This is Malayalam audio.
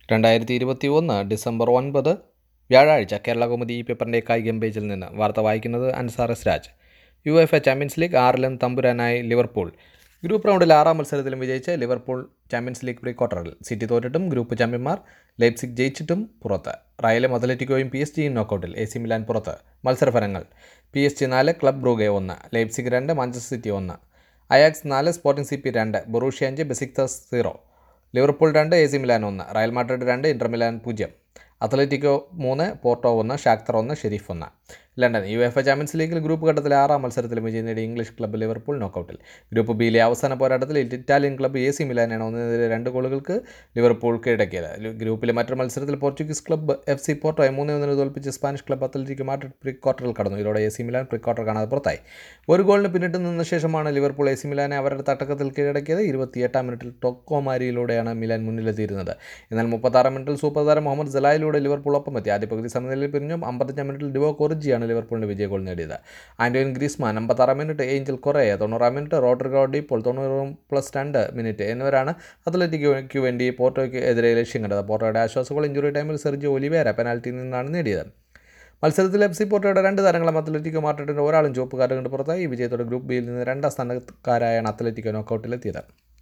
രണ്ടായിരത്തി ഇരുപത്തി ഒന്ന് ഡിസംബർ ഒൻപത് വ്യാഴാഴ്ച കേരള കൗമുദി ഈ പേപ്പറിൻ്റെ കായികം പേജിൽ നിന്ന് വാർത്ത വായിക്കുന്നത് Ansar S Raj U F A Champions League ആറിലും തമ്പുരാനായി ലിവർപൂൾ ഗ്രൂപ്പ് റൗണ്ടിൽ ആറാം മത്സരത്തിലും വിജയിച്ച് ലിവർപൂൾ ചാമ്പ്യൻസ് ലീഗ് പ്രീ ക്വാർട്ടറിൽ സിറ്റി തോറ്റിട്ടും ഗ്രൂപ്പ് ചാമ്പ്യന്മാർ ലൈപ്സിക് ജയിച്ചിട്ടും പുറത്ത് റയലും അത്ലറ്റിക്കോയും പി എസ് ജിയും നോക്കൌട്ടിൽ എ സി മിലാൻ പുറത്ത് മത്സരഫലങ്ങൾ പി എസ് ജി നാല് ക്ലബ് ബ്രൂഗെ ഒന്ന് ലൈപ്സിക് രണ്ട് മാഞ്ചസ്റ്റർ സിറ്റി ഒന്ന് അയാക്സ് നാല് സ്പോർട്ടിംഗ് സി പി രണ്ട് ബൊറൂഷ്യ അഞ്ച് ബെസിക്തസ് സീറോ ലിവർപൂൾ രണ്ട് എ സി മിലാൻ ഒന്ന് റയൽ മാഡ്രിഡ് രണ്ട് ഇന്റർ മിലാൻ പൂജ്യം അത്ലറ്റിക്കോ മൂന്ന് പോർട്ടോ ഒന്ന് ഷാക്തർ ഒന്ന് ഷെരീഫ് ഒന്ന് London U F A Champions ലീഗിൽ ഗ്രൂപ്പ് ഘട്ടത്തിലെ ആറാം മത്സരത്തിൽ വിജയം നേടിയ ഇംഗ്ലീഷ് ക്ലബ്ബ് ലിവർപൂൾ നോക്കൌട്ടിൽ ഗ്രൂപ്പ് ബിയിലെ അവസാന പോരാട്ടത്തിൽ ഇറ്റാലിയൻ ക്ലബ്ബ് എ സി മിലാനാണ് ഒന്നിനെതിരെ രണ്ട് ഗോളുകൾക്ക് ലിവർപൂൾ കീഴടക്കിയത് ലി- ഗ്രൂപ്പിലെ മറ്റൊരു മത്സരത്തിൽ പോർച്ചുഗീസ് ക്ലബ്ബ് എഫ് സി പോർട്ടോയെ മൂന്ന് ഒന്നിന് തോൽപ്പിച്ച് Spanish club Atletico Madrid pre ക്വാർട്ടറിൽ കടന്നു ഇതോടെ A C Milan pre quarter കാണാതെ പുറത്തായി ഒരു ഗോളിന് പിന്നിട്ട് നിന്ന ശേഷമാണ് ലിവർപൂൾ എ സി മിലാനെ അവരുടെ തട്ടക്കത്തിൽ കീഴടക്കിയത് ഇരുപത്തിയെട്ടാം മിനിറ്റിൽ ടൊക്കോമാരിയിലൂടെയാണ് മിലാൻ മുന്നിലെത്തിയിരുന്നത് എന്നാൽ മുപ്പത്താറാം മിനിറ്റിൽ സൂപ്പർ താരം മുഹമ്മദ് സലായിലൂടെ ലിവർപൂൾ ഒപ്പം എത്തി ആദ്യ പകുതി സമനിലയിൽ പിരിഞ്ഞും അമ്പത്തഞ്ചാം മിനിറ്റിൽ ഡിവോ കൊറിജിയാണ് ലിവർപൂളിന് വിജയ ഗോൾ നേടിയത് ആൻറ്റോയിൻ ഗ്രീസ്മാൻ അമ്പത്താറാം മിനിറ്റ് ഏഞ്ചൽ കൊറയ തൊണ്ണൂറാം മിനിറ്റ് റോഡ്രിഗോ ഡീപ്പോൾ തൊണ്ണൂറ് പ്ലസ് രണ്ട് മിനിറ്റ് എന്നിവരാണ് അത്ലറ്റിക്കോയ്ക്ക് വേണ്ടി പോർട്ടോയ്ക്ക് എതിരെ ലക്ഷ്യം കണ്ടത് പോർട്ടോയുടെ ആശ്വാസഗോൾ ഇഞ്ചുറി ടൈമിൽ സെർജിയോ ഒലിവേര പെനാൽറ്റിയിൽ നിന്നാണ് നേടിയത് മത്സരത്തിൽ എഫ് സി പോർട്ടോയുടെ രണ്ട് താരങ്ങളും അത്ലറ്റിക്കോ മാർട്ടിൻ്റെ ഒരാളും ചുവപ്പ് കാർഡ് കണ്ട് പുറത്തായി ഈ വിജയത്തോടെ ഗ്രൂപ്പ് ബിയിൽ നിന്ന് രണ്ടാം സ്ഥാനക്കാരായാണ് അത്ലറ്റിക്കോ നോക്കൌട്ടിലെത്തിയത്